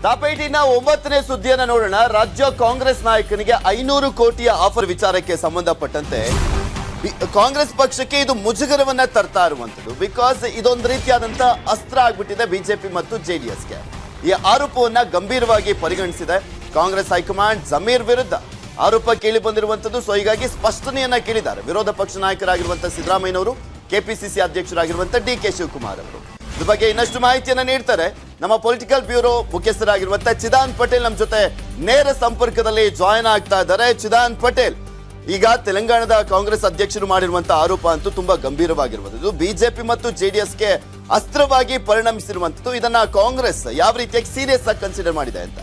ದಾಪೇಟಿನ ಒಂಬತ್ತನೇ ಸುದ್ದಿಯನ್ನ ನೋಡೋಣ ರಾಜ್ಯ ಕಾಂಗ್ರೆಸ್ ನಾಯಕನಿಗೆ ಐನೂರು ಕೋಟಿಯ ಆಫರ್ ವಿಚಾರಕ್ಕೆ ಸಂಬಂಧಪಟ್ಟಂತೆ ಬಿ- ಕಾಂಗ್ರೆಸ್ ಪಕ್ಷಕ್ಕೆ ಇದು ಮುಜುಗರವನ್ನ ತರ್ತಾ ಇರುವಂತದ್ದು ಬಿಕಾಸ್ ಇದೊಂದು ರೀತಿಯಾದಂತ ಅಸ್ತ್ರ ಆಗ್ಬಿಟ್ಟಿದೆ ಬಿಜೆಪಿ ಮತ್ತು ಜೆಡಿಎಸ್ಗೆ ಈ ಆರೋಪವನ್ನ ಗಂಭೀರವಾಗಿ ಪರಿಗಣಿಸಿದೆ ಕಾಂಗ್ರೆಸ್ ಹೈಕಮಾಂಡ್ ಜಮೀರ್ ವಿರುದ್ಧ ಆರೋಪ ಕೇಳಿ ಬಂದಿರುವಂತದ್ದು ಸೊ ಹೀಗಾಗಿ ಸ್ಪಷ್ಟನೆಯನ್ನ ಕೇಳಿದ್ದಾರೆ ವಿರೋಧ ಪಕ್ಷ ನಾಯಕರಾಗಿರುವಂತಹ ಸಿದ್ದರಾಮಯ್ಯನವರು ಕೆಪಿಸಿಸಿ ಅಧ್ಯಕ್ಷರಾಗಿರುವಂತಹ ಡಿ ಕೆ ಶಿವಕುಮಾರ್ ಅವರು ಇದ್ರ ಬಗ್ಗೆ ಇನ್ನಷ್ಟು ಮಾಹಿತಿಯನ್ನ ನೀಡ್ತಾರೆ ನಮ್ಮ ಪೊಲಿಟಿಕಲ್ ಬ್ಯೂರೋ ಮುಖ್ಯಸ್ಥರಾಗಿರುವಂತಹ ಚಿದಾನ್ ಪಟೇಲ್ ನಮ್ಮ ಜೊತೆ ನೇರ ಸಂಪರ್ಕದಲ್ಲಿ ಜಾಯಿನ್ ಆಗ್ತಾ ಇದ್ದಾರೆ ಚಿದಾನ್ ಪಟೇಲ್ ಈಗ ತೆಲಂಗಾಣದ ಕಾಂಗ್ರೆಸ್ ಅಧ್ಯಕ್ಷರು ಮಾಡಿರುವಂತಹ ಆರೋಪ ಅಂತೂ ತುಂಬಾ ಗಂಭೀರವಾಗಿರುವಂತದ್ದು ಬಿಜೆಪಿ ಮತ್ತು ಜೆಡಿಎಸ್ಗೆ ಅಸ್ತ್ರವಾಗಿ ಪರಿಣಮಿಸಿರುವಂತದ್ದು ಇದನ್ನ ಕಾಂಗ್ರೆಸ್ ಯಾವ ರೀತಿಯಾಗಿ ಸೀರಿಯಸ್ ಆಗಿ ಕನ್ಸಿಡರ್ ಮಾಡಿದೆ ಅಂತ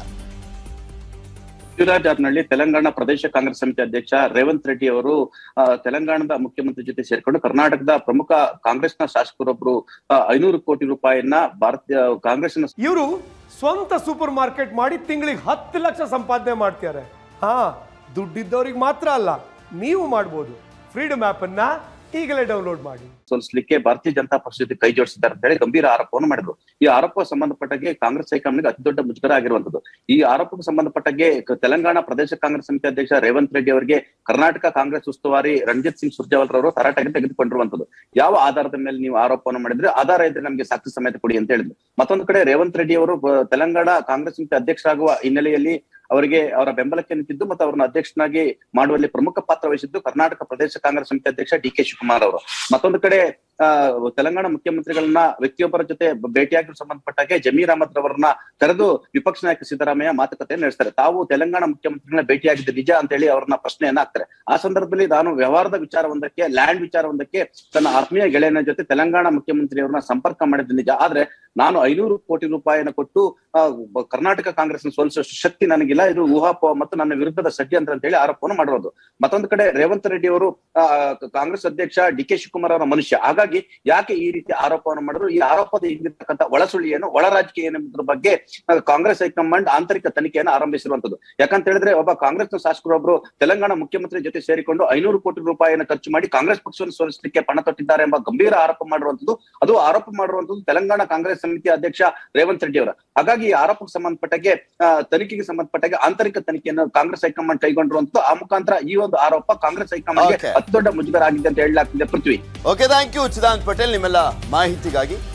ಶಿವರಾಜ್ ತೆಲಂಗಾಣ ಪ್ರದೇಶ ಕಾಂಗ್ರೆಸ್ ಸಮಿತಿ ಅಧ್ಯಕ್ಷ ರೇವಂತ್ ರೆಡ್ಡಿ ಅವರು ಆ, ತೆಲಂಗಾಣದ ಮುಖ್ಯಮಂತ್ರಿ ಜೊತೆ ಸೇರ್ಕೊಂಡು ಕರ್ನಾಟಕದ ಪ್ರಮುಖ ಕಾಂಗ್ರೆಸ್ನ ಶಾಸಕರೊಬ್ರು ಆ, ಐನೂರು ಕೋಟಿ ರೂಪಾಯಿಯನ್ನ ಭಾರತೀಯ ಕಾಂಗ್ರೆಸ್ನ ಇವರು ಸ್ವಂತ ಸೂಪರ್ ಮಾರ್ಕೆಟ್ ಮಾಡಿ ತಿಂಗಳಿಗೆ ಹತ್ತು ಲಕ್ಷ ಸಂಪಾದನೆ ಮಾಡ್ತಾರೆ ಹಾ ದುಡ್ಡಿದ್ದವ್ರಿಗೆ ಮಾತ್ರ ಅಲ್ಲ ನೀವು ಮಾಡ್ಬೋದು ಫ್ರೀಡಮ್ ಆಪ್ ಅನ್ನ ಈಗಲೇ ಡೌನ್ಲೋಡ್ ಮಾಡಿ ಸೋಲಿಸಲಿಕ್ಕೆ ಭಾರತೀಯ ಜನತಾ ಪಕ್ಷ ಜೊತೆ ಕೈ ಜೋಡಿಸಿದ್ದಾರೆ ಅಂತ ಹೇಳಿ ಗಂಭೀರ ಆರೋಪವನ್ನು ಮಾಡಿದ್ರು ಈ ಆರೋಪ ಸಂಬಂಧಪಟ್ಟಾಗೆ ಕಾಂಗ್ರೆಸ್ ಹೈಕಮಾಂಡ್ಗೆ ಅತಿ ದೊಡ್ಡ ಮುಜುಗರ ಆಗಿರುವಂತದ್ದು ಈ ಆರೋಪಕ್ಕೆ ಸಂಬಂಧಪಟ್ಟಾಗೆ ಕ- ತೆಲಂಗಾಣ ಪ್ರದೇಶ ಕಾಂಗ್ರೆಸ್ ಸಮಿತಿ ಅಧ್ಯಕ್ಷ ರೇವಂತ್ ರೆಡ್ಡಿ ಅವರಿಗೆ ಕರ್ನಾಟಕ ಕಾಂಗ್ರೆಸ್ ಉಸ್ತುವಾರಿ ರಣಜಿತ್ ಸಿಂಗ್ ಸುರ್ಜೇವಾಲ್ ಅವರು ತರಾಟೆಗೆ ತೆಗೆದುಕೊಂಡಿರುವಂತದ್ದು ಯಾವ ಆಧಾರದ ಮೇಲೆ ನೀವು ಆರೋಪವನ್ನು ಮಾಡಿದ್ರೆ ಆಧಾರ ಇದ್ರೆ ನಮಗೆ ಸಾಕ್ಷಿ ಸಮೇತ ಕೊಡಿ ಅಂತ ಹೇಳಿದ್ರು ಮತ್ತೊಂದು ಕಡೆ ರೇವಂತ್ ರೆಡ್ಡಿ ಅವರು ಬ- ತೆಲಂಗಾಣ ಕಾಂಗ್ರೆಸ್ ಸಮಿತಿ ಅಧ್ಯಕ್ಷರಾಗುವ ಹಿನ್ನೆಲೆಯಲ್ಲಿ ಅವರಿಗೆ ಅವರ ಬೆಂಬಲಕ್ಕೆ ನಿಂತಿದ್ದು ಮತ್ತು ಅವರನ್ನು ಅಧ್ಯಕ್ಷನಾಗಿ ಮಾಡುವಲ್ಲಿ ಪ್ರಮುಖ ಪಾತ್ರ ವಹಿಸಿದ್ದು ಕರ್ನಾಟಕ ಪ್ರದೇಶ ಕಾಂಗ್ರೆಸ್ ಸಮಿತಿ ಅಧ್ಯಕ್ಷ ಡಿ ಕೆ ಶಿವಕುಮಾರ್ ಅವರು ಮತ್ತೊಂದು ಕಡೆ ಆ, ತೆಲಂಗಾಣ ಮುಖ್ಯಮಂತ್ರಿಗಳನ್ನ ವ್ಯಕ್ತಿಯೊಬ್ಬರ ಜೊತೆ ಭೇಟಿಯಾಗಿ ಸಂಬಂಧಪಟ್ಟಾಗೆ ಜಮೀರ್ ಅಹಮದ್ ರವರನ್ನ ಕರೆದು ವಿಪಕ್ಷ ನಾಯಕ ಸಿದ್ದರಾಮಯ್ಯ ಮಾತುಕತೆ ನಡೆಸ್ತಾರೆ ತಾವು ತೆಲಂಗಾಣ ಮುಖ್ಯಮಂತ್ರಿಗಳನ್ನ ಭೇಟಿಯಾಗಿದ್ದು ನಿಜ ಅಂತ ಹೇಳಿ ಅವರನ್ನ ಪ್ರಶ್ನೆಯನ್ನ ಹಾಕ್ತಾರೆ ಆ ಸಂದರ್ಭದಲ್ಲಿ ನಾನು ವ್ಯವಹಾರದ ವಿಚಾರವೊಂದಕ್ಕೆ ಲ್ಯಾಂಡ್ ವಿಚಾರವೊಂದಕ್ಕೆ ತನ್ನ ಆತ್ಮೀಯ ಗೆಳೆಯನ ಜೊತೆ ತೆಲಂಗಾಣ ಮುಖ್ಯಮಂತ್ರಿಯವರನ್ನ ಸಂಪರ್ಕ ಮಾಡಿದ್ದು ನಿಜ ಆದ್ರೆ ನಾನು ಐನೂರು ಕೋಟಿ ರೂಪಾಯಿನ ಕೊಟ್ಟು ಆ, ಬ- ಕರ್ನಾಟಕ ಕಾಂಗ್ರೆಸ್ ಸೋಲಿಸುವಷ್ಟು ಶಕ್ತಿ ನನಗಿಲ್ಲ ಇದು ಊಹಾಪೋಹ ಮತ್ತು ನನ್ನ ವಿರುದ್ಧದ ಷಡ್ಯಂತ್ರ ಅಂತ ಹೇಳಿ ಆರೋಪವನ್ನು ಮಾಡಿರೋದು ಮತ್ತೊಂದು ಕಡೆ ರೇವಂತ್ ರೆಡ್ಡಿ ಅವರು ಆ, ಕಾಂಗ್ರೆಸ್ ಅಧ್ಯಕ್ಷ ಡಿ ಕೆ ಶಿವಕುಮಾರ್ ಅವರ ಮನುಷ್ಯ ಹಾಗಾಗಿ ಯಾಕೆ ಈ ರೀತಿ ಆರೋಪವನ್ನು ಮಾಡಿದ್ರು ಈ ಆರೋಪದ ಹಿಂದಿರ್ತಕ್ಕಂಥ ಒಳಸುಳಿ ಏನು ಒಳ ರಾಜಕೀಯ ಏನು ಎಂಬುದ್ರ ಬಗ್ಗೆ ಆ, ಕಾಂಗ್ರೆಸ್ ಹೈಕಮಾಂಡ್ ಆಂತರಿಕ ತನಿಖೆಯನ್ನು ಆರಂಭಿಸಿರುವಂತದ್ದು ಯಾಕಂತ ಹೇಳಿದ್ರೆ ಒಬ್ಬ ಕಾಂಗ್ರೆಸ್ನ ಶಾಸಕರೊಬ್ಬರು ತೆಲಂಗಾಣ ಮುಖ್ಯಮಂತ್ರಿ ಜೊತೆ ಸೇರಿಕೊಂಡು ಐನೂರು ಕೋಟಿ ರೂಪಾಯಿಯನ್ನು ಖರ್ಚು ಮಾಡಿ ಕಾಂಗ್ರೆಸ್ ಪಕ್ಷವನ್ನು ಸೋಲಿಸಲಿಕ್ಕೆ ಪಣ ತೊಟ್ಟಿದ್ದಾರೆ ಎಂಬ ಗಂಭೀರ ಆರೋಪ ಮಾಡಿರುವಂತದ್ದು ಅದು ಆರೋಪ ಮಾಡಿರುವಂತದ್ದು ತೆಲಂಗಾಣ ಕಾಂಗ್ರೆಸ್ ಸಮಿತಿ ಅಧ್ಯಕ್ಷ ರೇವಂತ್ ರೆಡ್ಡಿ ಅವರ ಹಾಗಾಗಿ ಈ ಆರೋಪಕ್ಕೆ ಸಂಬಂಧಪಟ್ಟಾಗೆ ಆ, ತನಿಖೆಗೆ ಸಂಬಂಧಪಟ್ಟಾಗೆ ಆಂತರಿಕ ತನಿಖೆಯನ್ನು ಕಾಂಗ್ರೆಸ್ ಹೈಕಮಾಂಡ್ ಕೈಗೊಂಡಿರುವಂತದ್ದು ಆ ಮುಖಾಂತರ ಈ ಒಂದು ಆರೋಪ ಕಾಂಗ್ರೆಸ್ ಹೈಕಮಾಂಡ್ಗೆ Okay. ಅತಿ ದೊಡ್ಡ ಮುಜುಗರ ಆಗಿದೆ ಅಂತ ಹೇಳಲಾಗ್ತಿದೆ Prithvi okay thank you Chidanand Patel ನಿಮ್ಮೆಲ್ಲ ಮಾಹಿತಿಗಾಗಿ